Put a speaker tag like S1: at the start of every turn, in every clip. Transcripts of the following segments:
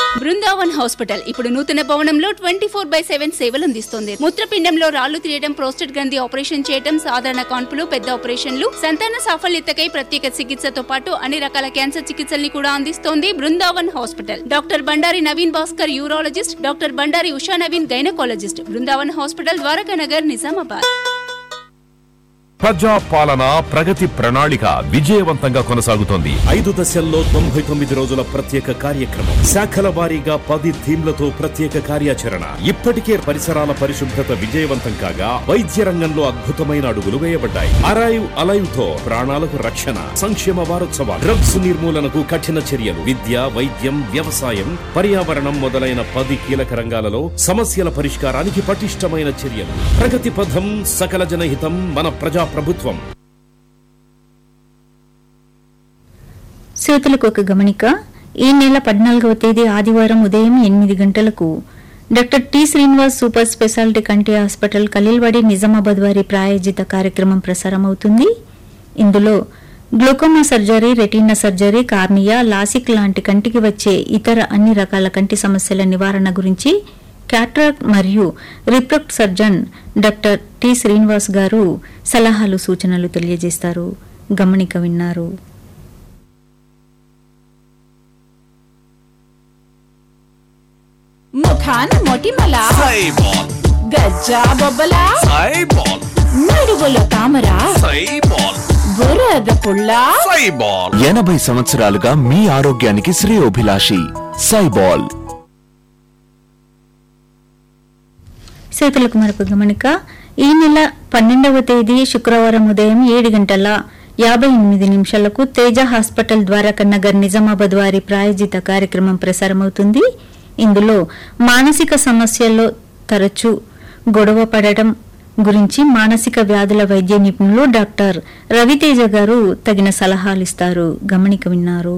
S1: Brindavan hospital ఇప్పుడు నూతన భవనంలో ట్వంటీ ఫోర్ బై సెవెన్ సేవలు అందిస్తోంది మూత్రపిండంలో రాళ్లు తీయడం ప్రోస్టేట్ గ్రంథి ఆపరేషన్ చేయడం సాధారణ కాన్పులు పెద్ద ఆపరేషన్లు సంతాన సాఫల్యతకై ప్రత్యేక చికిత్సతో పాటు అన్ని రకాల క్యాన్సర్ చికిత్సల్ని కూడా అందిస్తోంది Brindavan hospital doctor Bandari Naveen Bhaskar urologist doctor Bandari Usha Naveen gynaecologist Brindavan hospital Dwaraka Nagar Nizamabad
S2: ప్రజా పాలన ప్రగతి ప్రణాళిక విజయవంతంగా కొనసాగుతోంది
S3: ఐదు దశల్లో తొంభై తొమ్మిది రోజుల ప్రత్యేక కార్యక్రమం శాఖల వారీగా పది థీమ్లతో ప్రత్యేక కార్యాచరణ ఇప్పటికే పరిసరాల పరిశుభ్రత విజయవంతం కాగా వైద్య రంగంలో అద్భుతమైన అడుగులు వేయబడ్డాయి అరైవ్ అలైవ్ తో ప్రాణాలకు రక్షణ సంక్షేమ వారోత్సవాలు డ్రగ్స్ నిర్మూలనకు కఠిన చర్యలు విద్య వైద్యం వ్యవసాయం పర్యావరణం మొదలైన పది కీలక రంగాలలో సమస్యల పరిష్కారానికి పటిష్టమైన చర్యలు ప్రగతి పథం సకల జనహితం మన ప్రజా ప్రభుత్వం
S4: శ్రోతలకు ఒక గమనిక ఈ నెల పద్నాలుగవ తేదీ ఆదివారం ఉదయం ఎనిమిది గంటలకు doctor T Srinivas super speciality కంటి హాస్పిటల్ కలిల్వాడి నిజామాబాద్ వారి ప్రాయోజిత కార్యక్రమం ప్రసారమవుతుంది ఇందులో glaucoma surgery retina surgery cornea LASIK లాంటి కంటికి వచ్చే ఇతర అన్ని రకాల కంటి సమస్యల నివారణ గురించి క్యాట్రాక్ట్ మరియు రిప్రొక్ట్ surgeon doctor T Srinivas garu సలహాలు సూచనలు తెలియజేస్తారు గమనిక విన్నారు
S5: ముఖాన మొటిమల గజ్జా బొబ్బల నడుగులో తామర బురద పుల్ల
S6: ఎనభై సంవత్సరాలుగా మీ ఆరోగ్యానికి శ్రేయోభిలాషి సైబాల్
S4: శ్రోతలకు మరొక గమనిక ఈ నెల పన్నెండవ తేదీ శుక్రవారం ఉదయం ఏడు గంటల యాభై ఎనిమిది నిమిషాలకు తేజ హాస్పిటల్ ద్వారకా నగర్ నిజామాబాద్ వారి ప్రాయోజిత కార్యక్రమం ప్రసారమవుతుంది ఇందులో మానసిక సమస్యల్లో తరచూ గొడవ పడటం గురించి మానసిక వ్యాధుల వైద్య నిపుణులు డాక్టర్ రవితేజ గారు తగిన సలహాలు ఇస్తారు గమనిక విన్నారు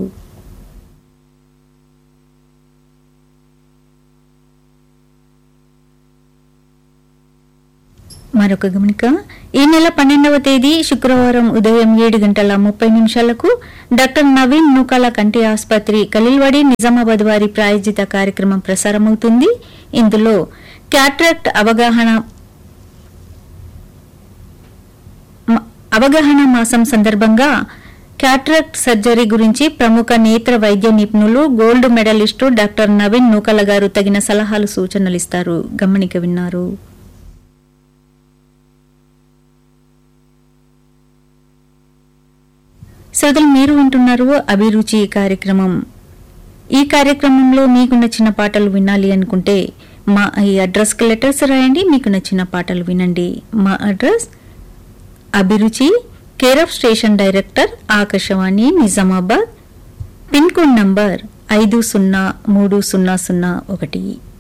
S4: మరొక గమనిక ఈ నెల పన్నెండవ తేదీ శుక్రవారం ఉదయం ఏడు గంటల ముప్పై నిమిషాలకు డాక్టర్ నవీన్ నూకాల కంటి ఆసుపత్రి కలిల్వాడి నిజామాబాద్ వారి ప్రాయోజిత కార్యక్రమం ప్రసారమవుతుంది ఇందులో క్యాట్రాక్ట్ అవగాహన మ- అవగాహన మాసం సందర్భంగా క్యాట్రాక్ట్ సర్జరీ గురించి ప్రముఖ నేత్ర వైద్య నిపుణులు gold medalist doctor Naveen Nukala garu తగిన సలహాలు సూచనలు ఇస్తారు గమనిక విన్నారు శ్రోతలు మీరు వింటున్నారు అభిరుచి కార్యక్రమం ఈ కార్యక్రమంలో మీకు నచ్చిన పాటలు వినాలి అనుకుంటే మా ఈ అడ్రస్కి లెటర్స్ రాయండి మీకు నచ్చిన పాటలు వినండి మా అడ్రస్ అభిరుచి care of station director Akashvani Nizamabad pin code number ఐదు సున్నా మూడు సున్నా సున్నా ఒకటి